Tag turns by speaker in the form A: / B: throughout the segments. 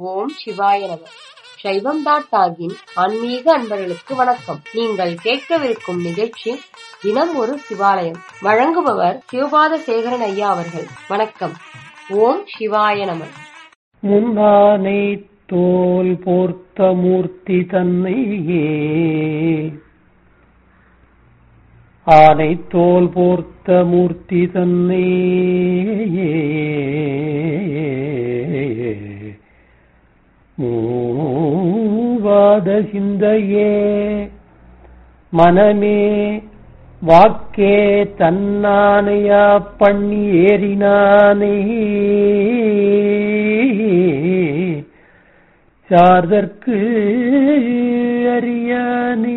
A: ஓம் சிவாய நம சைவம் டாட் டாகின் ஆன்மீக அன்பர்களுக்கு வணக்கம் நீங்கள் கேட்கவிருக்கும் நிகழ்ச்சி தினம் ஒரு சிவாலயம் வழங்குபவர் சிவபாத சேகரன் ஐயா அவர்கள் வணக்கம் ஓம் சிவாய நம
B: முன்னானை தோல் போர்த்த மூர்த்தி தன்னையே ஆனை தோல் போர்த்த மூர்த்தி தன்னையே மூவாத சிந்தையே மனமே வாக்கே தன்னானையா பண்ணி ஏறினானே சார்தற்கு அறியானே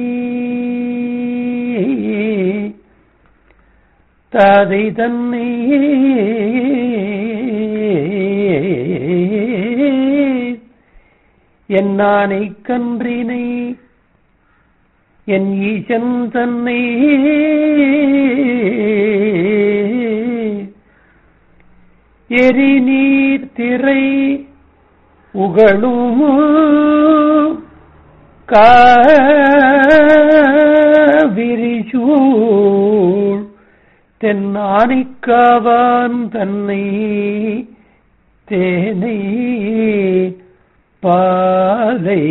B: தாதை தன்னை என்னானை கன்றினை என் ஈசன் தன்னை எரி நீர் திரை உகளும் காவிரிசூழ் தென்னானிக்காவான் தன்னை தேனை பாலை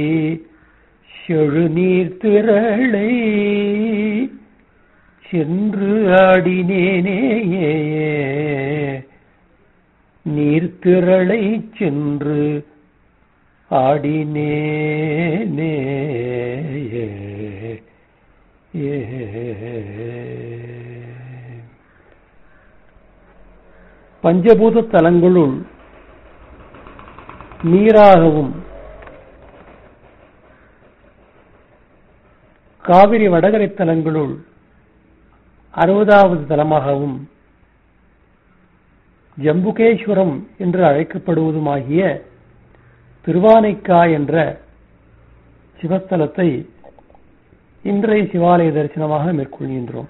B: செழுநீர் திரளை சென்று ஆடினேனே நீர்த்திரளை சென்று ஆடினேனே ஏ பஞ்சபூத தலங்களுள் நீராகவும் காவிரி வடகரை தலங்களுள் அறுபதாவது தலமாகவும் ஜம்புகேஸ்வரம் என்று அழைக்கப்படுவதுமாகிய திருவானைக்கா என்ற சிவஸ்தலத்தை இன்றைய சிவாலய தரிசனமாக மேற்கொள்கின்றோம்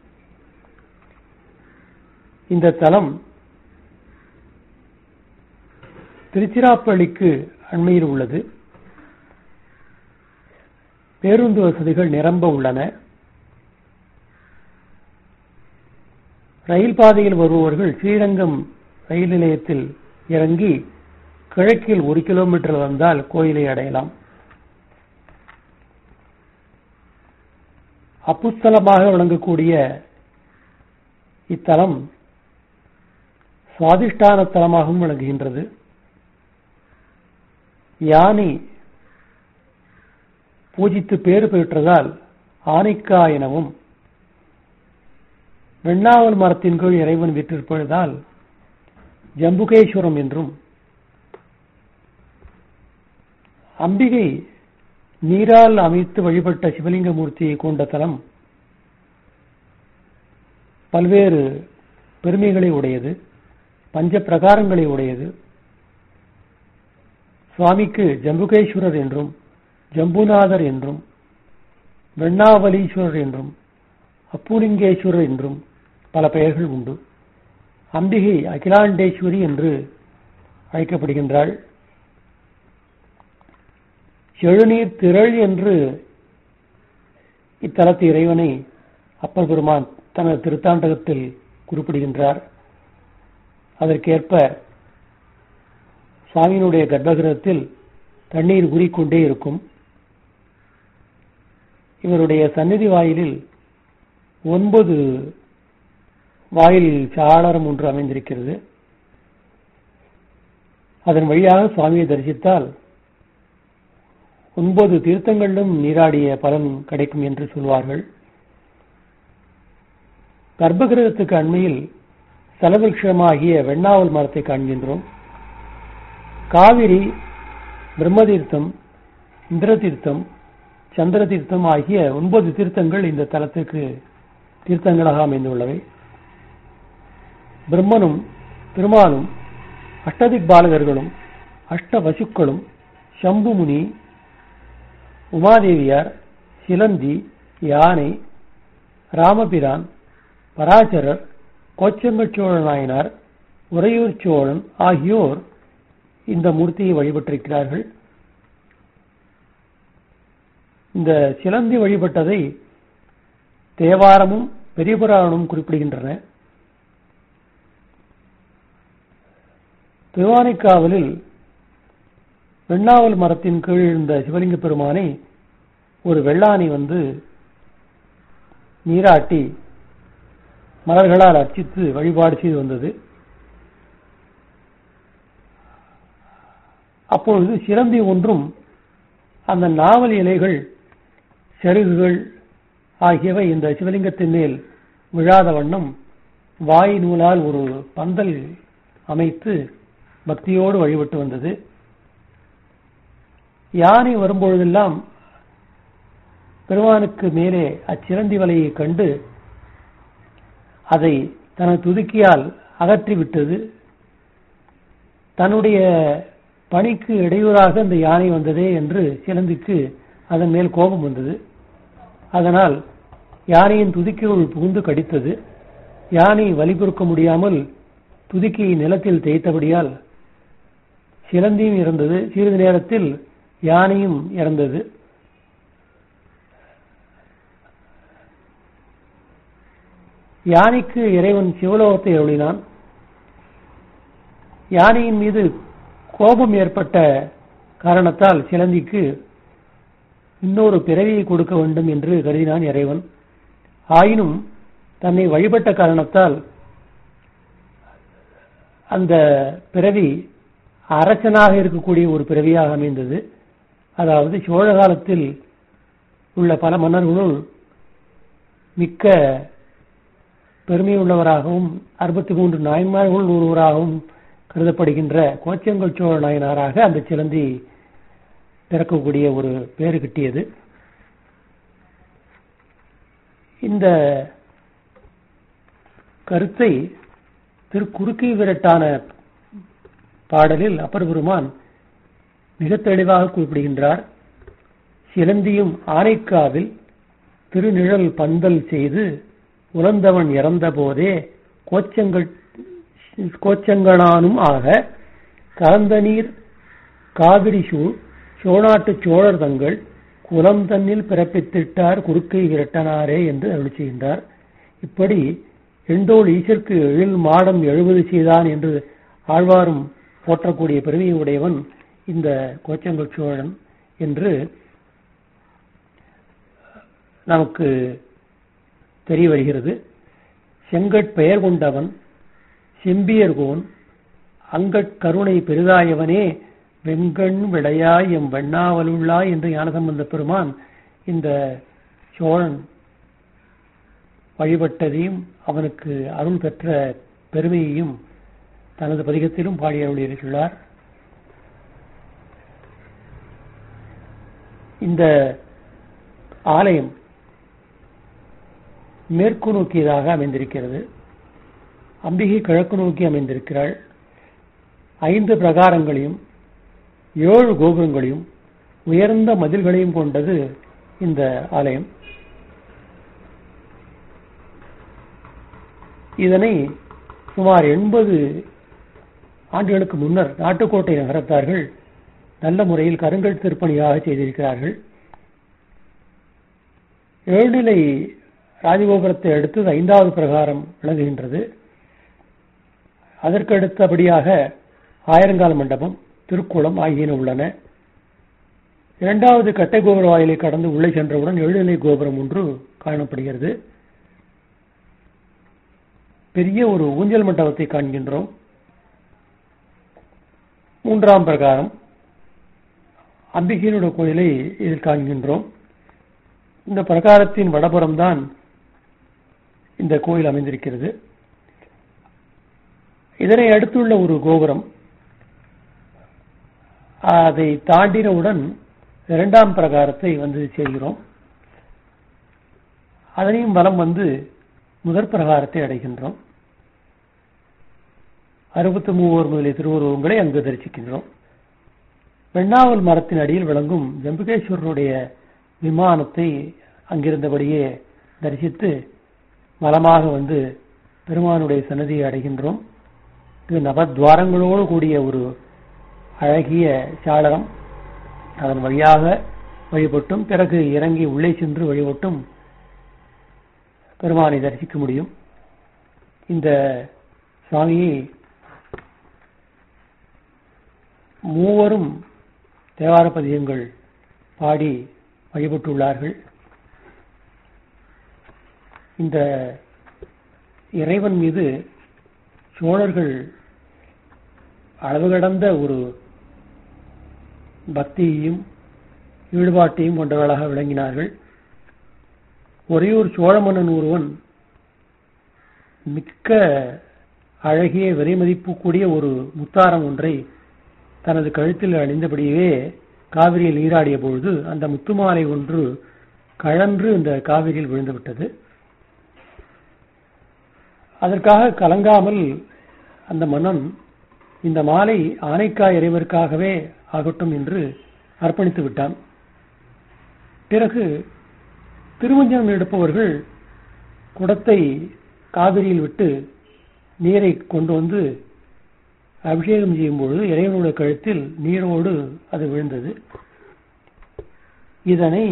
B: இந்த தலம் திருச்சிராப்பள்ளிக்கு அண்மையில் உள்ளது பேருந்து வசதிகள் நிரம்ப உள்ளன ரயில் பாதையில் வருபவர்கள் ஸ்ரீரங்கம் ரயில் நிலையத்தில் இறங்கி கிழக்கில் ஒரு கிலோமீட்டர் வந்தால் கோயிலை அடையலாம் அப்புஸ்தலமாக விளங்கக்கூடிய இத்தலம் சுவாதிஷ்டான தலமாகவும் விளங்குகின்றது யானை பூஜித்து பேறு பெற்றதால் ஆனைக்கா எனவும் வெண்ணாவல் மரத்தின் கீழ் இறைவன் விற்றிருப்பதால் ஜம்புகேஸ்வரம் என்றும் அம்பிகை நீரால் அமைத்து வழிபட்ட சிவலிங்க மூர்த்தியை கொண்ட தலம் பல்வேறு பெருமைகளை உடையது பஞ்ச பிரகாரங்களை உடையது சுவாமிக்கு ஜம்புகேஸ்வரர் என்றும் ஜம்புநாதர் என்றும் வெண்ணாவலீஸ்வரர் என்றும் அப்புலிங்கேஸ்வரர் என்றும் பல பெயர்கள் உண்டு அம்பிகை அகிலாண்டேஸ்வரி என்று அழைக்கப்படுகின்றாள் செழுநீர் திரள் என்று இத்தலத்து இறைவனை அப்பர் பெருமான் தனது திருத்தாண்டகத்தில் குறிப்பிடுகின்றார் அதற்கேற்ப சுவாமியினுடைய கர்ப்பகிரகத்தில் தண்ணீர் ஊறிக்கொண்டே இருக்கும் இவருடைய சந்நிதி வாயிலில் ஒன்பது வாயில் சாளரம் ஒன்று அமைந்திருக்கிறது அதன் வழியாக சுவாமியை தரிசித்தால் ஒன்பது தீர்த்தங்களிலும் நீராடிய பலன் கிடைக்கும் என்று சொல்வார்கள் கர்ப்பகிரகத்துக்கு அண்மையில் செலவிருஷமாகிய வெண்ணாவல் மரத்தை காண்கின்றோம் காவிரி பிரம்மதீர்த்தம் இந்திர தீர்த்தம் சந்திர தீர்த்தம் ஆகிய ஒன்பது தீர்த்தங்கள் இந்த தலத்துக்கு தீர்த்தங்களாக அமைந்துள்ளவை பிரம்மனும் திருமாலும் அஷ்டதிக் பாலகர்களும் அஷ்ட வசுக்களும் சம்புமுனி உமாதேவியார் சிலந்தி யானை ராமபிரான் பராசரர் கோச்சங்கச் சோழ நாயனார் உறையூர் சோழன் ஆகியோர் இந்த மூர்த்தியை வழிபட்டிருக்கிறார்கள் இந்த சிலந்தி வழிபட்டதை தேவாரமும் பெரிய புராணமும் குறிப்பிடுகின்றன திருவானைக்காவலில் வெண்ணாவல் மரத்தின் கீழ் இருந்த சிவலிங்க பெருமானை ஒரு வெள்ளானை வந்து நீராட்டி மலர்களால் அர்ச்சித்து வழிபாடு செய்து வந்தது அப்பொழுது சிலந்தி ஒன்றும் அந்த நாவல் இலைகள் செருகுகள் ஆகியவை இந்த சிவலிங்கத்தின் மேல் விழாத வண்ணம் வாய் நூலால் ஒரு பந்தல் அமைத்து பக்தியோடு வழிபட்டு வந்தது யானை வரும்பொழுதெல்லாம் பெருமானுக்கு மேலே அச்சிலந்தி வலையை கண்டு அதை தனது துதுக்கியால் அகற்றிவிட்டது தன்னுடைய பணிக்கு இடையூறாக அந்த யானை வந்ததே என்று சிலந்திக்கு அதன் மேல் கோபம் வந்தது அதனால் யானையின் துதிக்கையுள் புகுந்து கடித்தது யானை வலி பொறுக்க முடியாமல் துதிக்கையை நிலத்தில் தேய்த்தபடியால் சிலந்தியும் இறந்தது சிறிது நேரத்தில் யானையும் இறந்தது யானைக்கு இறைவன் சிவலோகத்தை அருளினான் யானையின் மீது கோபம் ஏற்பட்ட காரணத்தால் சிலந்திக்கு இன்னொரு பிறவியை கொடுக்க வேண்டும் என்று கருதினான் இறைவன் ஆயினும் தன்னை வழிபட்ட காரணத்தால் அந்த பிறவி அரசனாக இருக்கக்கூடிய ஒரு பிறவியாக அமைந்தது அதாவது சோழ காலத்தில் உள்ள பல மன்னர்களுள் மிக்க பெருமையுள்ளவராகவும் அறுபத்தி மூன்று நாயன்மார்கள் ஒருவராகவும் கருதப்படுகின்ற கோச்சங்கல் சோழ நாயனாராக அந்த சிலந்தி பிறக்கக்கூடிய ஒரு பேரு கிட்டியது இந்த கருத்தை திருக்குறுக்கை விரட்டான பாடலில் அப்பர் பெருமான் மிக தெளிவாக குறிப்பிடுகின்றார் சிலந்தியும் ஆனைக்காவில் திருநிழல் பந்தல் செய்து உலர்ந்தவன் இறந்த போதே கோச்சங்கள் கோச்சங்களானும் ஆக கலந்த நீர் காவிரி சூழ் சோழநாட்டு சோழர் தங்கள் குலம் தன்னில் பிறப்பித்திட்டார் குறுக்கை விரட்டனாரே என்று அருள் செய்கின்றார் இப்படி எண்டோள் ஈசற்கு எழில் மாடம் எழுபது செய்தான் என்று ஆழ்வாரும் போற்றக்கூடிய பெருமையை உடையவன் இந்த கோச்சங்கல் சோழன் என்று நமக்கு தெரிய வருகிறது செங்கட் பெயர் கொண்டவன் செம்பியர்கோன் அங்கட் கருணை பெரிதாயவனே வெங்கண் விளையாய் எம் வெண்ணாவலுள்ளாய் என்று ஞானசம்பந்த பெருமான் இந்த சோழன் வழிபட்டதையும் அவனுக்கு அருள் பெற்ற பெருமையையும் தனது பதிகத்திலும் பாடி அருளியிருக்கிறார் இந்த ஆலயம் மேற்கு நோக்கியதாக அமைந்திருக்கிறது அம்பிகை கிழக்கு நோக்கி அமைந்திருக்கிறாள் ஐந்து பிரகாரங்களையும் ஏழு கோபுரங்களையும் உயர்ந்த மதில்களையும் கொண்டது இந்த ஆலயம் இதனை சுமார் எண்பது ஆண்டுகளுக்கு முன்னர் நாட்டுக்கோட்டை நகரத்தார்கள் நல்ல முறையில் கருங்கல் திருப்பணியாக செய்திருக்கிறார்கள் ஏழுநிலை ராஜகோபுரத்தை அடுத்து ஐந்தாவது பிரகாரம் விளங்குகின்றது அதற்கு அடுத்தபடியாக ஆயிரங்கால் மண்டபம் திருக்குளம் ஆகியன உள்ளன இரண்டாவது கட்டை கோபுர வாயிலை கடந்து உள்ளே சென்றவுடன் எழுநிலை கோபுரம் ஒன்று காணப்படுகிறது பெரிய ஒரு ஊஞ்சல் மண்டபத்தை காண்கின்றோம் மூன்றாம் பிரகாரம் அம்பிகையினுடைய கோயிலை இதில் காண்கின்றோம் இந்த பிரகாரத்தின் வடபுறம் தான் இந்த கோயில் அமைந்திருக்கிறது இதனை அடுத்துள்ள ஒரு கோபுரம் அதை தாண்டினவுடன் இரண்டாம் பிரகாரத்தை வந்து சேர்கிறோம் அதனையும் வலம் வந்து முதற் பிரகாரத்தை அடைகின்றோம் அறுபத்தி மூவர் முதலிய திருவுருவங்களை அங்கு தரிசிக்கின்றோம் வெண்ணாவல் மரத்தின் அடியில் விளங்கும் ஜம்புகேஸ்வரனுடைய விமானத்தை அங்கிருந்தபடியே தரிசித்து வலமாக வந்து பெருமானுடைய சன்னதியை அடைகின்றோம் இது நவத்வாரங்களோடு கூடிய ஒரு அழகிய சாளரம் அதன் வழியாக வழிபட்டும் பிறகு இறங்கி உள்ளே சென்று வழிபட்டும் பெருமானை தரிசிக்க முடியும் இந்த சுவாமியை மூவரும் தேவார பதியங்கள் பாடி வழிபட்டுள்ளார்கள் இந்த இறைவன் மீது சோழர்கள் அளவு கடந்த ஒரு பக்தியையும் ஈடுபாட்டையும் கொண்டவர்களாக விளங்கினார்கள் ஒரே ஒரு சோழ மன்னன் ஒருவன் மிக்க அழகிய விலை மதிப்புக்கூடிய ஒரு முத்தாரம் ஒன்றை தனது கழுத்தில் அணிந்தபடியே காவிரியில் நீராடிய பொழுது அந்த முத்துமாலை ஒன்று கழன்று இந்த காவிரியில் விழுந்துவிட்டது அதற்காக கலங்காமல் அந்த மன்னன் இந்த மாலை ஆனைக்கா இறைவருக்காகவே ஆகட்டும் என்று அர்ப்பணித்து விட்டான் பிறகு திருமஞ்சனம் எடுப்பவர்கள் குடத்தை காவிரியில் விட்டு நீரை கொண்டு வந்து அபிஷேகம் செய்யும் பொழுது இறைவனுடைய கழுத்தில் நீரோடு அது விழுந்தது இதனை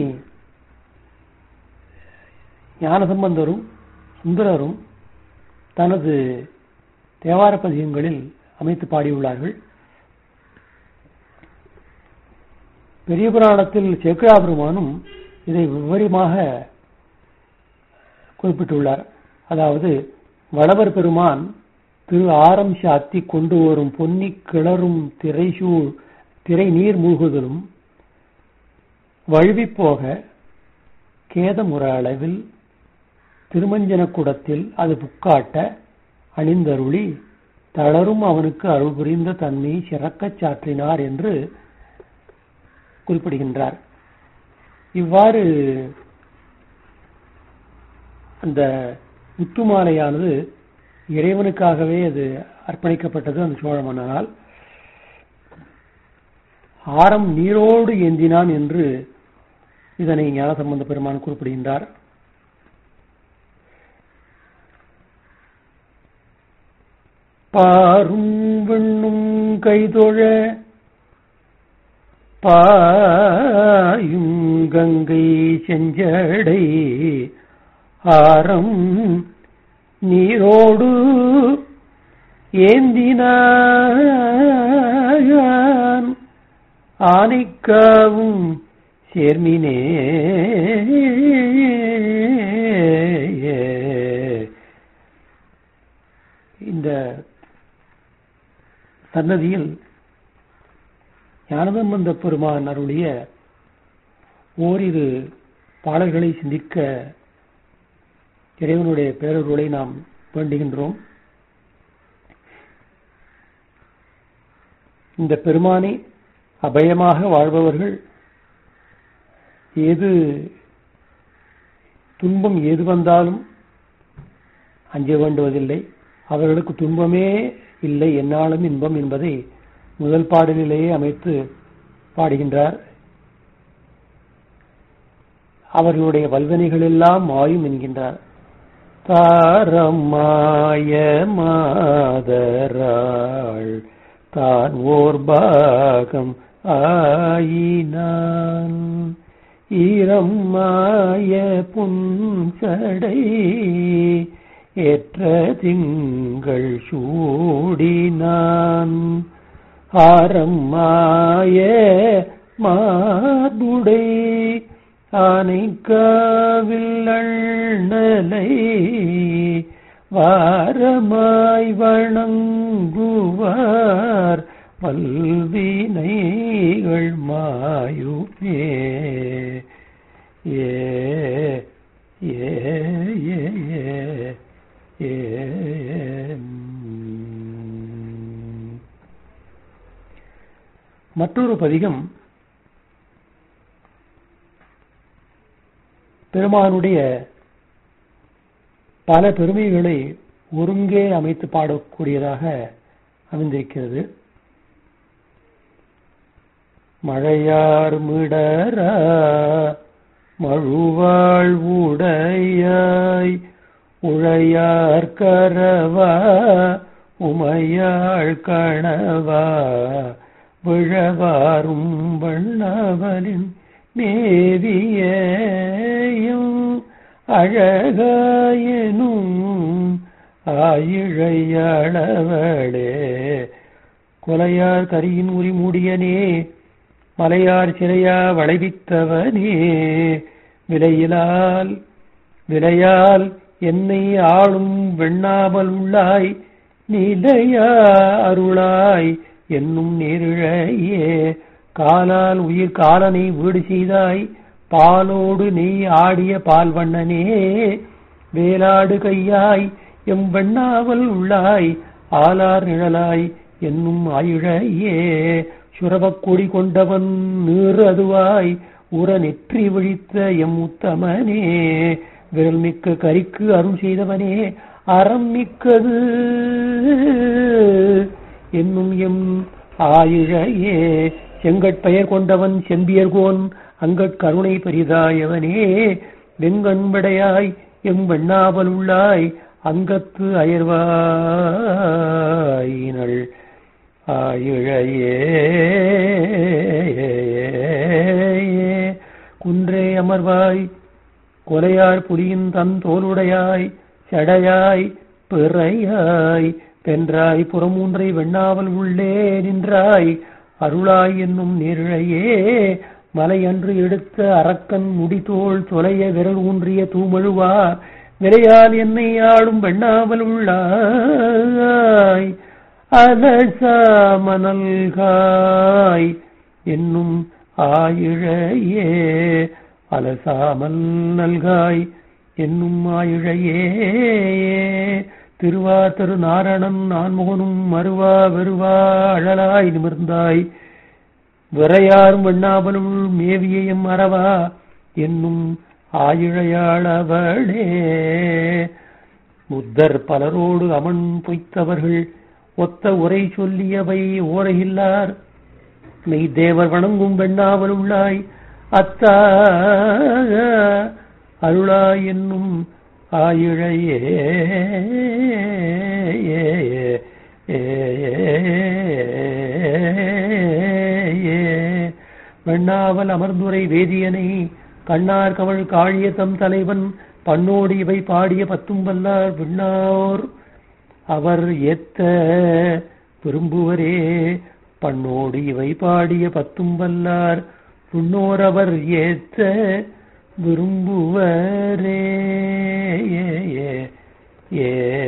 B: ஞானசம்பந்தரும் சுந்தரரும் தனது தேவார பதிகங்களில் அமைத்து பாடியுள்ளார்கள் பெரிய புராணத்தில் சேக்கிழா பெருமானும் இதை விவரமாக குறிப்பிட்டுள்ளார் அதாவது வளவர் பெருமான் திரு ஆரம் சாத்தி கொண்டு வரும் பொன்னி கிளறும் திரைசூழ் திரை நீர் மூழ்குதலும் வழுவி போக கேதமுற அளவில் திருமஞ்சன குடத்தில் அது புக்காட்ட அணிந்தருளி தளரும் அவனுக்கு அருள் புரிந்த தன்மை சிறக்கச் சாற்றினார் என்று குறிப்பிடுகின்றார் இவ்வாறு அந்த முத்துமாலையானது இறைவனுக்காகவே அது அர்ப்பணிக்கப்பட்டது அந்த சோழ மன்னனால் ஆரம் நீரோடு ஏந்தினான் என்று இதனை ஞானசம்பந்த பெருமான் குறிப்பிடுகின்றார் பாரும் வெண்ணும் கைதொழ பாயும் கங்கை செஞ்சடை ஆரம் நீரோடு ஏந்தினான் ஆனைக்காவும் சேர்மினே இந்த சன்னதியில் ஞானசம்பந்த பெருமான் அருளிய ஓரிரு பாடல்களை சிந்திக்க இறைவனுடைய பேரருளை நாம் வேண்டுகின்றோம் இந்த பெருமானை அபயமாக வாழ்பவர்கள் ஏது துன்பம் ஏது வந்தாலும் அஞ்ச வேண்டுவதில்லை அவர்களுக்கு துன்பமே இல்லை என்னாலும் இன்பம் என்பதை முதல் பாடலிலேயே அமைத்து பாடுகின்றார் அவர்களுடைய வல்வனைகள் எல்லாம் மாயும் என்கின்றார் தாரமாய மாதராள் தான் ஓர் பாகம் ஆயினான் ஈரம்மாய புன்சடை ஏற்ற திங்கள் சூடினான் ஆரம்மாய மார்புடை ஆனைக்காவில் அண்ணலை வாரமாய் வணங்குவார் பல்வினைகள் மாயுமே ஏ ஏ ஏ ஏ மற்றொரு பதிகம் பெருமானுடைய பல பெருமைகளை ஒருங்கே அமைத்து பாடக்கூடியதாக அமைந்திருக்கிறது மழையார் மிடரா மழுவாழ் உடையாய் உழையார் கரவா உமையாள் கணவா விழவாரும் வண்ணவலின் மேவியம் அழகாயனும் ஆயிழையளவளே கொலையார் கரியின் உரி மூடியனே மலையார் சிறையா வளைவித்தவனே விலையிலால் விலையால் என்னை ஆளும் வெண்ணாமல் உள்ளாய் நிலையா அருளாய் என்னும் நேரிழையே காலால் உயிர் காலனை வீடு செய்தாய் பாலோடு நெய் ஆடிய பால் வண்ணனே வேலாடு கையாய் எம் வெண்ணாவல் உள்ளாய் ஆலார் நிழலாய் என்னும் ஆயிழையே சுரவக் கொடி கொண்டவன் நீர் அதுவாய் உற நெற்றி விழித்த எம் உத்தமனே விரல் மிக்க கரிக்கு அருள் செய்தவனே அறம் மிக்கது என்னும் எம் ஆயிழையே செங்கட்பெயர் கொண்டவன் செம்பியர்கோன் அங்கட் கருணை பெரிதாயவனே வெங்கண்படையாய் எம் வெண்ணாவல் உள்ளாய் அங்கத்து அயர்வாயினள் ஆயிழையே குன்றே அமர்வாய் கொலையார் புலியின் தன் தோலுடையாய் சடையாய் பிறையாய் தென்றாய் புறமூன்றை வெண்ணாவல் உள்ளே நின்றாய் அருளாய் என்னும் நேரிழையே மலை அன்று எடுத்த அரக்கன் முடிதோள் தொலைய விரல் ஊன்றிய தூமழுவா விரையால் என்னை ஆளும் வெண்ணாவல் உள்ளாய் அலசா மணல்காய் என்னும் ஆயிழையே அலசாமல் நல்காய் என்னும் ஆயிழையே திருவா திரு நாரணன் நான்முகனும் மறுவா வெறுவா அழலாய் நிமிர்ந்தாய் விரையாரும் வெண்ணாவலுள் மேவியம் அறவா என்னும் ஆயிழையாளவளே முத்தர் பலரோடு அமன் பொய்த்தவர்கள் ஒத்த உரை சொல்லியவை ஓரையில்லார் மெய் தேவர் வணங்கும் வெண்ணாவல் உள்ளாய் அத்தா அருளாய் என்னும் ஆயிழையே வெண்ணாவல் அமர்ந்துரை வேதியனை கண்ணார் கவள் காழிய தம் தலைவன் பண்ணோடு இவை பாடிய பத்தும் வல்லார் விண்ணார் அவர் ஏத்த விரும்புவரே பண்ணோடு இவை பாடிய பத்தும் வல்லார் விண்ணோர் அவர் ஏத்த விரும்புவரே ஏ ஏ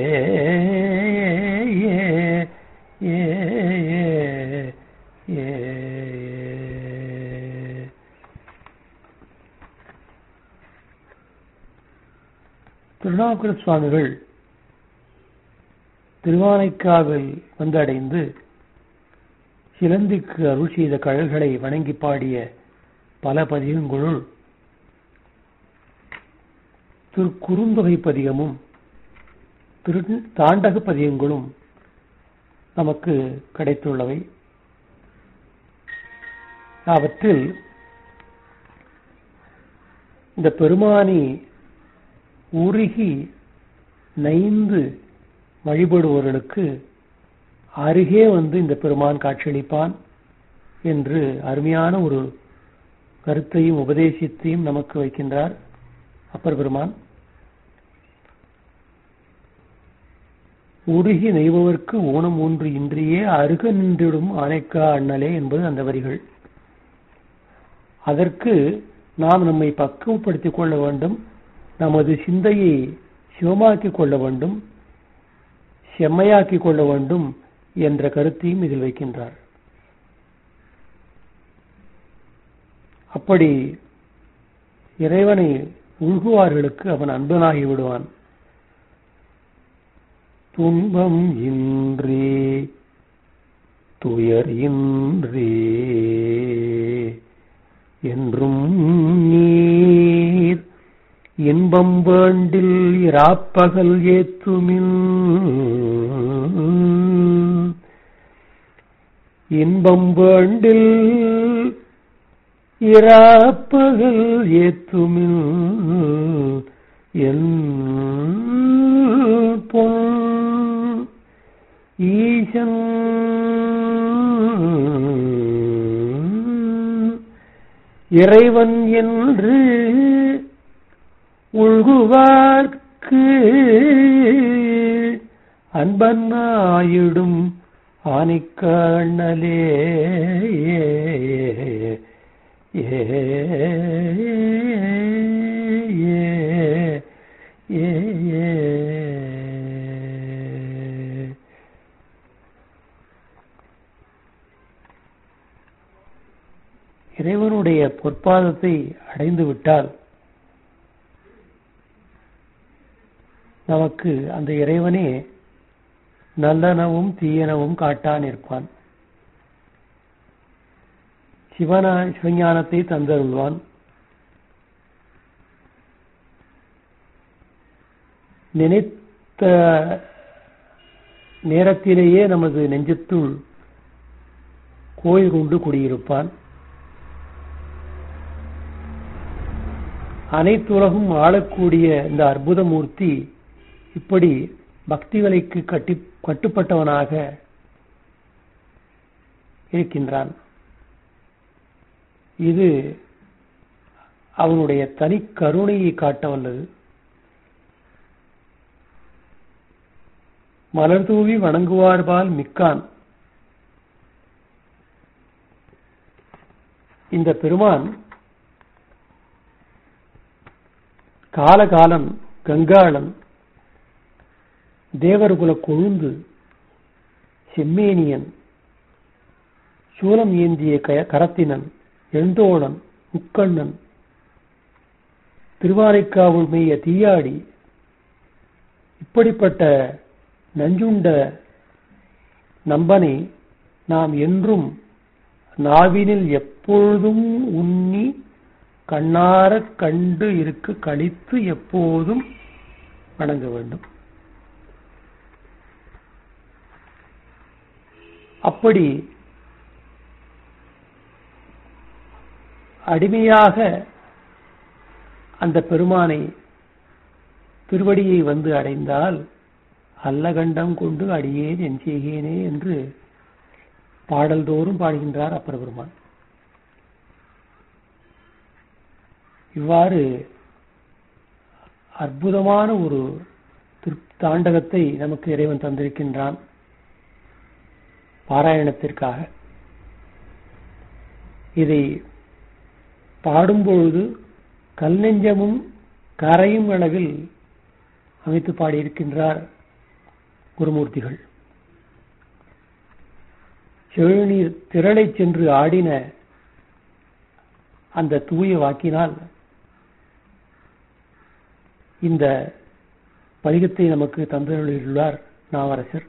B: ஏ ஏ திருநாவுக்கர சுவாமிகள் திருவானைக்காவில் வந்தடைந்து சிலந்திக்கு அருள் செய்த கழல்களை வணங்கி பாடிய பல பதிகங்களுள் திரு குறுந்தொகை பதிகமும் திரு தாண்டக பதிகங்களும் நமக்கு கிடைத்துள்ளவை அவற்றில் இந்த பெருமானி உருகி நைந்து வழிபடுபவர்களுக்கு அருகே வந்து இந்த பெருமான் காட்சியளிப்பான் என்று அருமையான ஒரு கருத்தையும் உபதேசித்தையும் நமக்கு வைக்கின்றார் அப்பர் பெருமான் உருகி நெய்பவர்க்கு ஊனம் ஒன்று இன்றியே அருக நின்றிடும் ஆனைக்கா அண்ணலே என்பது அந்த வரிகள் அதற்கு நாம் நம்மை பக்குவப்படுத்திக் கொள்ள வேண்டும் நமது சிந்தையை சிவமாக்கிக் கொள்ள வேண்டும் செம்மையாக்கிக் கொள்ள வேண்டும் என்ற கருத்தையும் இதில் வைக்கின்றார் அப்படி இறைவனை உள்குவார்களுக்கு அவன் அன்பனாகி விடுவான் துன்பம் இன்றி துயர் இன்றி என்றும் நீர் இன்பம் வேண்டில் இராப்பகல் ஏத்துமின் இன்பம் வேண்டில் இராப்பகல் ஏத்துமின் என் பொன் ஈசன் இறைவன் என்று உள்குவார்க்கு அன்பன்னாயிடும் ஆணிக்கண்ணலே ஏ ஏ ஏ இறைவனுடைய பொற்பாதத்தை அடைந்து விட்டால் நமக்கு அந்த இறைவனே நல்லனவும் தீயனவும் காட்டான் இருப்பான் சிவனா சிவஞானத்தை தந்தருள்வான் நினைத்த நேரத்திலேயே நமது நெஞ்சத்துள் கோயில் கொண்டு குடியிருப்பான் அனைத்துலகும் ஆளக்கூடிய இந்த அற்புத மூர்த்தி இப்படி பக்திகளுக்கு கட்டி கட்டுப்பட்டவனாக இருக்கின்றான் இது அவனுடைய தனி கருணையை காட்ட வல்லது மலர் தூவி வணங்குவார்பால் மிக்கான் இந்த பெருமான் காலகாலன் கங்காளன் தேவர்குல கொழுந்து செம்மேனியன் சூலம் ஏந்திய கரத்தினன் எந்தோழன் முக்கண்ணன் திருவானைக்காவுள் மேய தீயாடி இப்படிப்பட்ட நஞ்சுண்ட நம்பனை நாம் என்றும் நாவினில் எப்பொழுதும் உண்ணி கண்ணாரக் கண்டு இருக்க கழித்து எப்போதும் வணங்க வேண்டும் அப்படி அடிமையாக அந்த பெருமானை திருவடியை வந்து அடைந்தால் அல்லகண்டம் கொண்டு அடியேன் என் செய்கேனே என்று பாடல்தோறும் பாடுகின்றார் அப்பர் பெருமான் இவ்வாறு அற்புதமான ஒரு தாண்டகத்தை நமக்கு இறைவன் தந்திருக்கின்றான் பாராயணத்திற்காக இதை பாடும்பொழுது கல் நெஞ்சமும் கரையும் அளவில் அமைத்து பாடியிருக்கின்றார் குருமூர்த்திகள் செழுநீர் திரளை சென்று ஆடின அந்த தூய வாக்கினால் இந்த பதிகத்தை நமக்கு தந்தருளியுள்ளார் நாவரசர்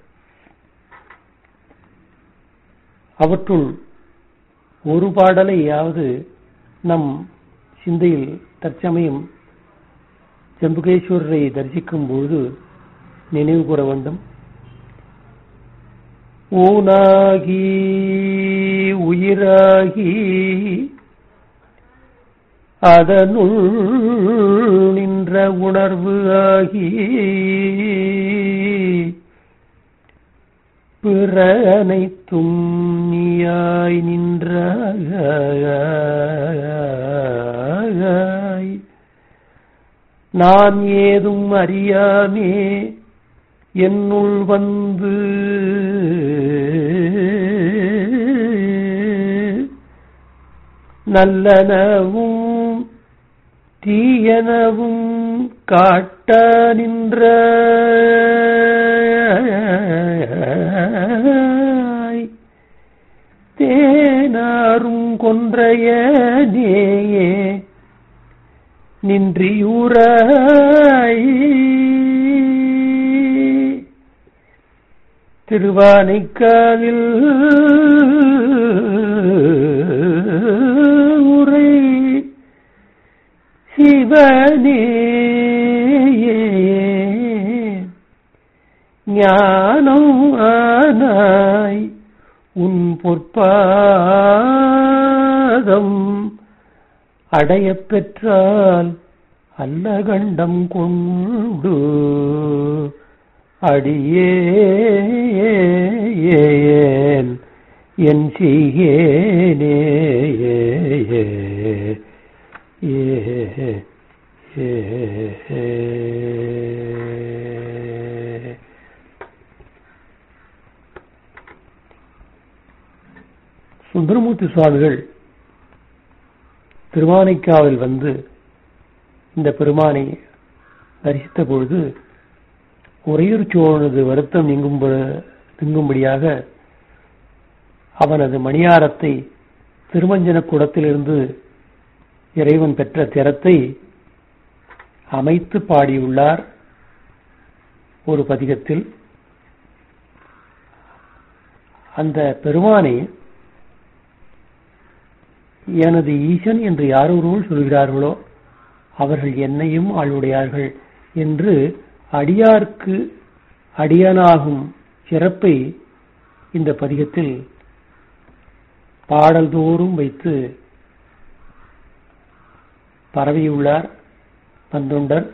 B: அவற்றுள் ஒரு பாடலையாவது நம் சிந்தையில் தற்சமயம் ஜம்புகேஸ்வரரை தரிசிக்கும் பொழுது நினைவு கூற வேண்டும் ஊனாகி உயிராகி அதனுள் நின்ற உணர்வு ஆகி பிற அனைத்தும் நீயாய் நின்றாய் நான் ஏதும் அறியாமே என்னுள் வந்து நல்லனவும் தீயனவும் காட்ட நின்ற தேனாரும் கொன்றைய நேயே நின்றியூராய் திருவானைக்காவில் உரை சிவனே ஞானம் ஆனாய் உன் பொற்பாதம் அடையப் பெற்றால் அல்லகண்டம் கொண்டு அடியேன் என் செய்கேனே சுந்தரமூர்த்தி சுவாமிகள் திருவானைக்காவில் வந்து இந்த பெருமானை தரிசித்த பொழுது உறையூர் சோழனது வருத்தம் நீங்கும் நீங்கும்படியாக அவனது மணியாரத்தை திருமஞ்சன குடத்திலிருந்து இறைவன் பெற்ற திறத்தை அமைத்து பாடியுள்ளார் ஒரு பதிகத்தில் அந்த பெருமானை எனது ஈசன் என்று யாரொருவர் சொல்கிறார்களோ அவர்கள் என்னையும் ஆளுடையார்கள் என்று அடியார்க்கு அடியனாகும் சிறப்பை இந்த பதிகத்தில் பாடல்தோறும் வைத்து பரவியுள்ளார் பந்தொண்டர்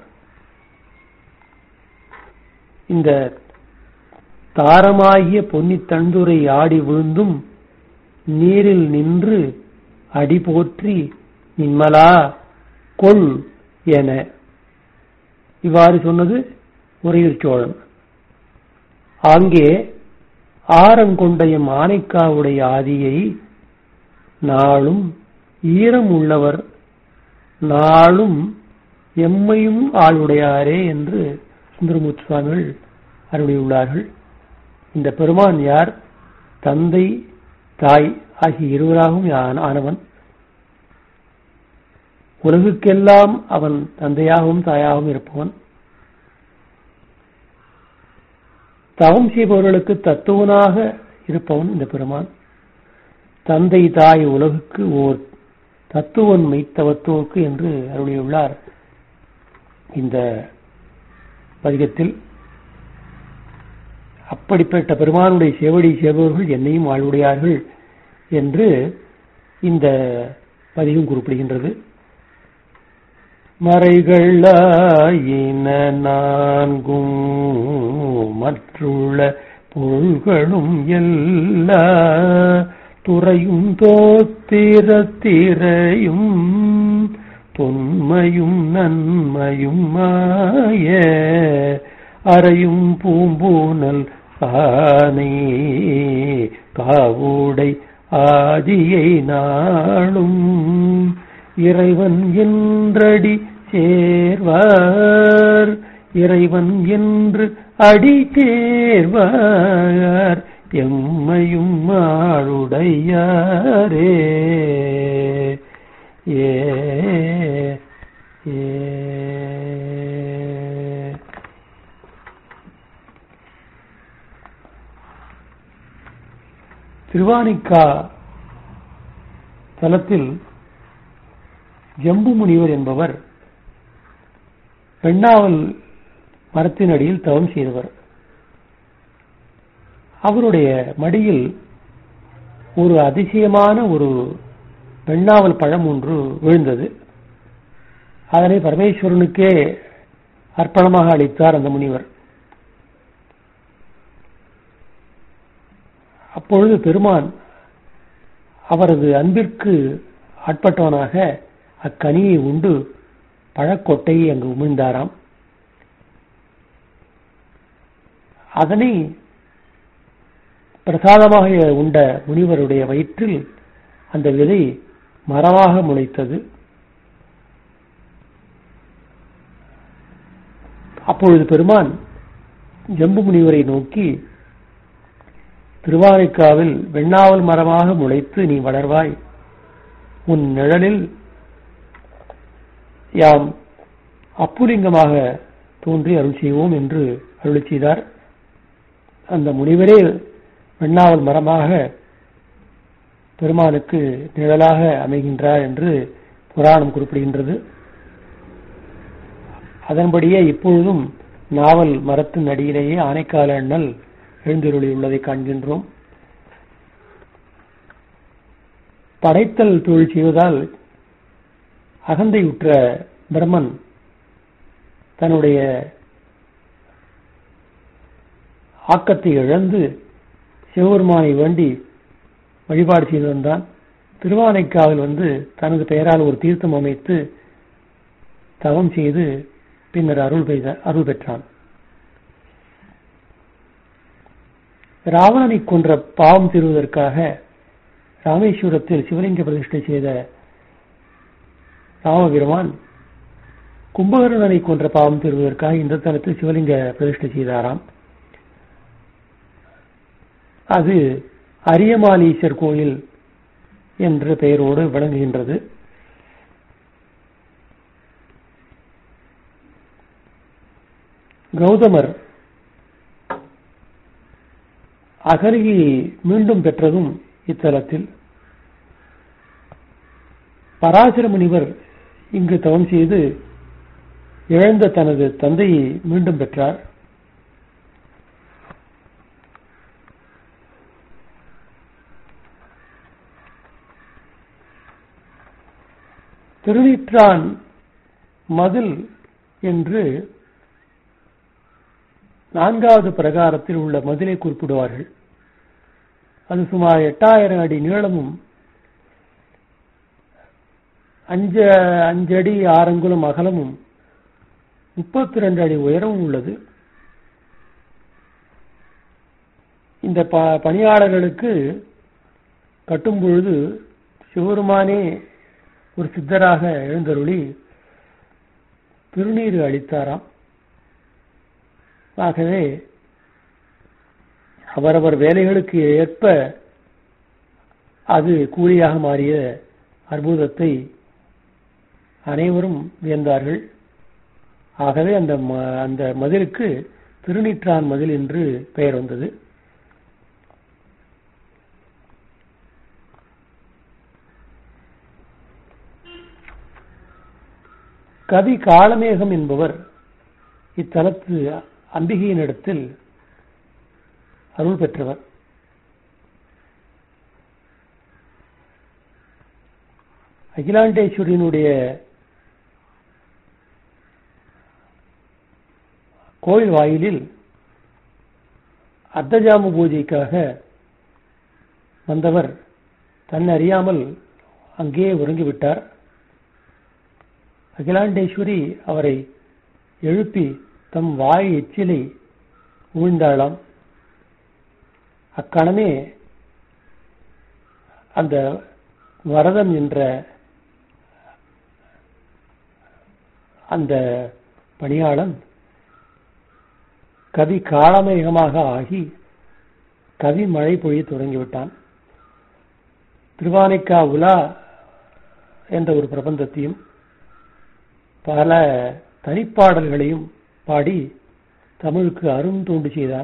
B: இந்த தாரமாகிய பொன்னி தண்டுரை ஆடி விழுந்தும் நீரில் நின்று அடி போற்றி நின்மலா கொள் என இவ்வாறு சொன்னது உறையூர் சோழன் அங்கே ஆரங்கொண்டையம் ஆனைக்காவுடைய ஆதியை நாளும் ஈரம் உள்ளவர் நாளும் எம்மையும் ஆளுடையாரே என்று சுந்தரமூர்த்தி சுவாமிகள் அருளியுள்ளார்கள் இந்த பெருமான் யார் தந்தை தாய் ஆகிய இருவராகவும் ஆனவன் உலகுக்கெல்லாம் அவன் தந்தையாகவும் தாயாகவும் இருப்பவன் தவம் செய்பவர்களுக்கு தத்துவனாக இருப்பவன் இந்த பெருமான் தந்தை தாய் உலகுக்கு ஓர் தத்துவன் மெய்த்தவத்தோக்கு என்று அருளியுள்ளார் இந்த பதிகத்தில் அப்படிப்பட்ட பெருமானுடைய சேவடி சேவர்கள் என்னையும் வாழ்வுடையார்கள் என்று இந்த பதிகம் குறிப்பிடுகின்றது மறைகளாயின நான்கும் மற்றுள்ள பொருள்களும் எல்லா துறையும் தோத்திரத்திரையும் தொன்மையும் நன்மையும் மாய அறையும் பூம்பூனல் ஆனை காவுடை ஆதியை நாளும் இறைவன் என்றடி சேர்வார் இறைவன் என்று அடி சேர்வார் எம்மையும் ஆளுடையாரே ஏ ஏ திருவானிக்கா தலத்தில் ஜம்பு முனிவர் என்பவர் பெண்ணாவல் மரத்தின் அடியில் தவம் செய்தவர் அவருடைய மடியில் ஒரு அதிசயமான ஒரு பெண்ணாவல் பழம் ஒன்று விழுந்தது அதனை பரமேஸ்வரனுக்கே அர்ப்பணமாக அளித்தார் அந்த முனிவர் அப்பொழுது பெருமான் அவரது அன்பிற்கு ஆட்பட்டவனாக அக்கனியை உண்டு பழக்கொட்டையை அங்கு உமிழ்ந்தாராம் அதனை பிரசாதமாக உண்ட முனிவருடைய வயிற்றில் அந்த விதை மரமாக முளைத்தது அப்பொழுது பெருமான் ஜம்பு முனிவரை நோக்கி திருவானைக்காவில் வெண்ணாவல் மரமாக முளைத்து நீ வளர்வாய் உன் நிழலில் யாம் அப்புலிங்கமாக தோன்றி அருள் செய்வோம் என்று அருள் செய்தார் அந்த முனிவரே வெண்ணாவல் மரமாக பெருமானுக்கு நிழலாக அமைகின்றார் என்று புராணம் குறிப்பிடுகின்றது அதன்படியே இப்பொழுதும் நாவல் மரத்தின் அடியிலேயே ஆனைக்கால அண்ணல் எழுந்தருளியுள்ளதை காண்கின்றோம் படைத்தல் தொழில் செய்வதால் அகந்தையுற்ற பிரம்மன் தன்னுடைய ஆக்கத்தை இழந்து சிவபெருமானை வேண்டி வழிபாடு செய்து வந்தான் திருவானைக்காவில் வந்து தனது பெயரால் ஒரு தீர்த்தம் அமைத்து தவம் செய்து பின்னர் அருள் பெய்த அருள் பெற்றான் ராவணனை கொன்ற பாவம் தீர்வதற்காக ராமேஸ்வரத்தில் சிவலிங்க பிரதிஷ்டை செய்த ராமபெருமான் கும்பகர்ணனை கொன்ற பாவம் தீர்வதற்காக இந்த தலத்தில் சிவலிங்க பிரதிஷ்டை செய்தாராம் அது அரியமாலீசர் கோயில் என்ற பெயரோடு விளங்குகின்றது கௌதமர் அகலியை மீண்டும் பெற்றதும் இத்தலத்தில் பராசர முனிவர் இங்கு தவம் செய்து இழந்த தனது தந்தையை மீண்டும் பெற்றார் திருநீற்றான் மதில் என்று நான்காவது பிரகாரத்தில் உள்ள மதிலை குறிப்பிடுவார்கள் அது சுமார் எட்டாயிரம் அடி நீளமும் அஞ்ச அஞ்சடி ஆறங்குலம் அகலமும் முப்பத்தி ரெண்டு அடி உயரமும் உள்ளது இந்த ப பணியாளர்களுக்கு கட்டும் பொழுது சிவருமானே ஒரு சித்தராக எழுந்தருளி திருநீர் அளித்தாராம் ஆகவே அவரவர் வேலைகளுக்கு ஏற்ப அது கூலியாக மாறிய அற்புதத்தை அனைவரும் வியந்தார்கள் ஆகவே அந்த அந்த மதிலுக்கு திருநீற்றான் மதில் என்று பெயர் வந்தது கவி காளமேகம் என்பவர் இத்தலத்து அம்பிகையினிடத்தில் அருள் பெற்றவர் அகிலாண்டேஸ்வரியினுடைய கோயில் வாயிலில் அர்த்தஜாம பூஜைக்காக வந்தவர் தன்னை அறியாமல் அங்கேயே உறங்கிவிட்டார் அகிலாண்டேஸ்வரி அவரை எழுப்பி தம் வாய் எச்சிலை ஊழ்ந்தாளாம் அக்கணமே அந்த வரதன் என்ற அந்த பணியாளன் கவி காலமேகமாக ஆகி கவி மழை பொழிய தொடங்கிவிட்டான் திருவானைக்கா உலா என்ற ஒரு பிரபந்தத்தையும் பல தனிப்பாடல்களையும் பாடி தமிழுக்கு அரும் தோண்டு செய்தான்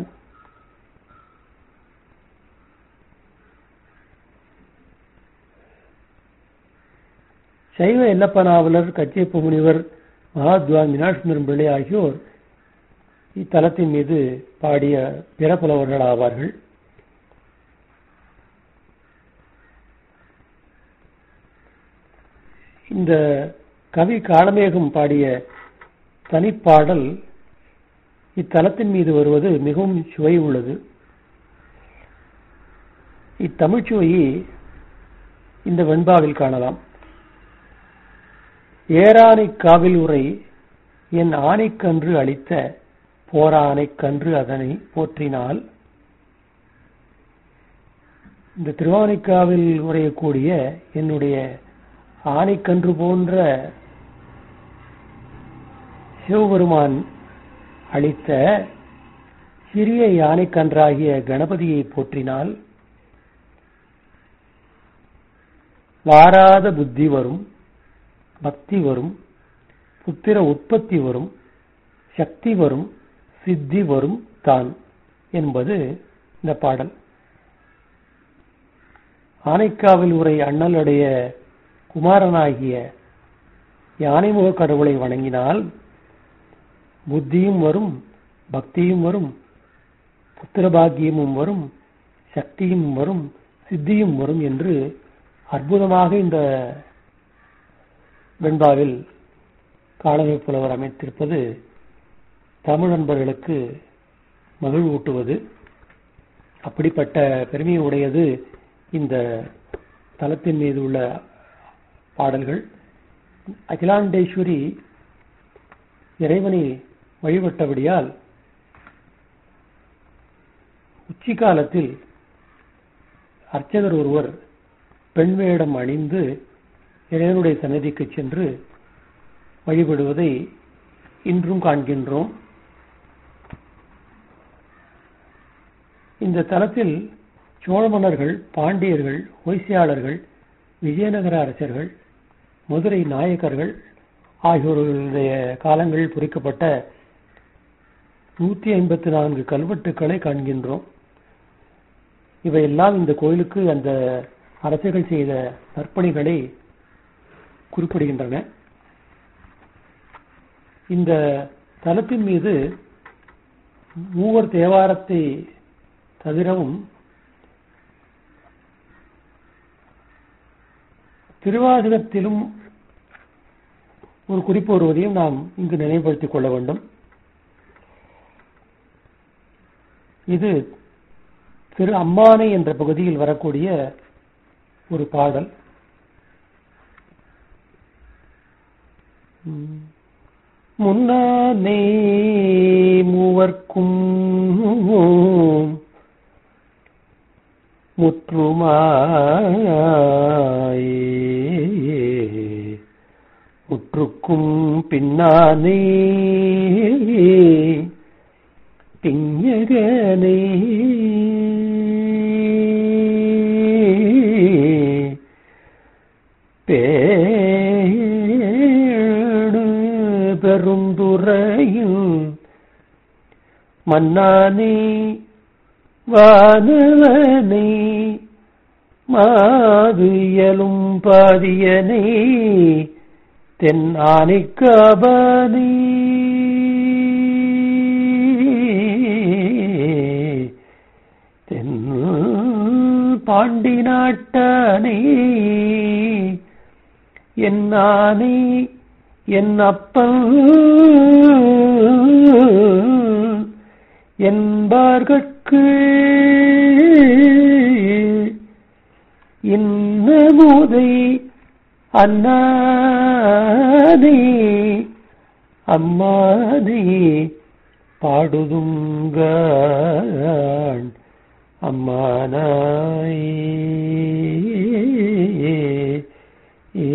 B: சைவ எல்லப்ப நாவலர் கச்சியப்ப முனிவர் மகாத்வான் மீனாட்சுந்தரம் பிள்ளை ஆகியோர் இத்தலத்தின் மீது பாடிய பிற புலவர்கள் ஆவார்கள் இந்த கவி காளமேகம் பாடிய தனிப்பாடல் இத்தலத்தின் மீது வருவது மிகவும் சுவை உள்ளது இத்தமிழ்ச்சுவையை இந்த வெண்பாவில் காணலாம் ஏரானை காவில் உரை என் ஆணைக்கன்று அளித்த போரானைக் கன்று அதனை போற்றினால் இந்த திருவானைக்காவில் உரையக்கூடிய என்னுடைய ஆணைக்கன்று போன்ற சிவபெருமான் அளித்த சிறிய யானைக்கன்றாகிய கணபதியை போற்றினால் வாராத புத்தி வரும் பக்தி வரும் புத்திர உற்பத்தி வரும் சக்தி வரும் சித்தி வரும் தான் என்பது இந்த பாடல் ஆனைக்காவில் உரை அண்ணலுடைய குமாரனாகிய யானைமுக கடவுளை வணங்கினால் புத்தியும் வரும் பக்தியும் வரும் புத்திரபாகியமும் வரும் சக்தியும் வரும் சித்தியும் வரும் என்று அற்புதமாக இந்த வெண்பாவில் காலமை புலவர் அமைத்திருப்பது தமிழ் நண்பர்களுக்கு மகிழ்வூட்டுவது அப்படிப்பட்ட பெருமையை உடையது இந்த தலத்தின் மீது உள்ள பாடல்கள் அகிலாண்டேஸ்வரி இறைவனை வழிபட்டபடியால் உச்சி காலத்தில் அர்ச்சகர் ஒருவர் பெண் வேடம் அணிந்து இறைவனுடைய சன்னதிக்கு சென்று வழிபடுவதை இன்றும் காண்கின்றோம் இந்த தலத்தில் சோழ மன்னர்கள் பாண்டியர்கள் ஒய்சியாளர்கள் விஜயநகர அரசர்கள் மதுரை நாயக்கர்கள் ஆகியோர்களுடைய காலங்களில் பொறிக்கப்பட்ட நூத்தி ஐம்பத்தி நான்கு கல்வெட்டுக்களை காண்கின்றோம் இவையெல்லாம் இந்த கோயிலுக்கு அந்த அரசர்கள் செய்த நற்பணிகளை குறிப்பிடுகின்றன இந்த தலத்தின் மீது மூவர் தேவாரத்தை தவிரவும் திருவாசகத்திலும் ஒரு குறிப்பு வருவதையும் நாம் இங்கு நினைவுபடுத்திக் கொள்ள வேண்டும் இது திரு அம்மானை என்ற பகுதியில் வரக்கூடிய ஒரு பாடல் முன்னானே மூவர்க்கும் முற்றுமாயே முற்றுக்கும் பின்னானே திங்ககனே பேடு பெருந்துறையும் மன்னானே வானவனே மாது இயலும் பாதியனே தென் ஆனைக்காபானே தென் பாண்டி நாட்டானே என் ஆனை என் அப்பன் என்பார்கட்கு இன்னமுதை அண்ணானே அம்மானே பாடுதுங்கான் அம்மானாய் ஏ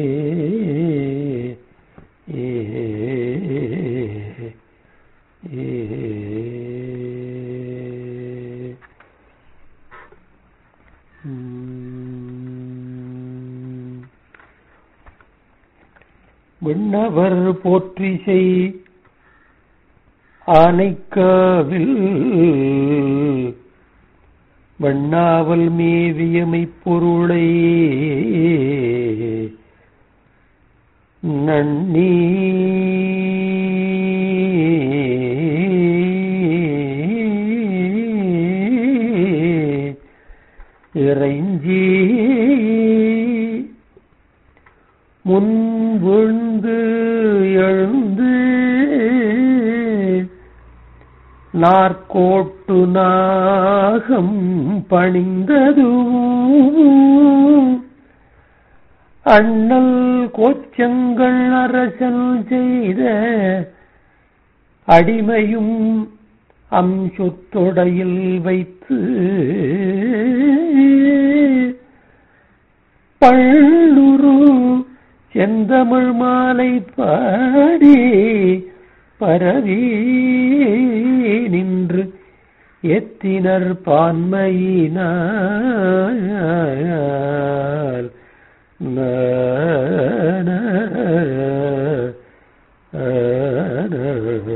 B: ஏ ஏ உம். விண்ணவர் போற்றி செய் ஆனைக்காவில் வண்ணாவல் மேவியமை பொருளை நன்னி இறைஞ்சி முன் விழுந்து எழுந்து நாற்கோட்டு நாகம் பணிந்தது அண்ணல் கோச்சங்கள் அரசன் செய்த அடிமையும் அம்சொத்தொடையில் வைத்து பள்ளுரு செந்தமிழ் மாலை பாடி பரவி நின்று எத்தினர் பான்மையினால் நன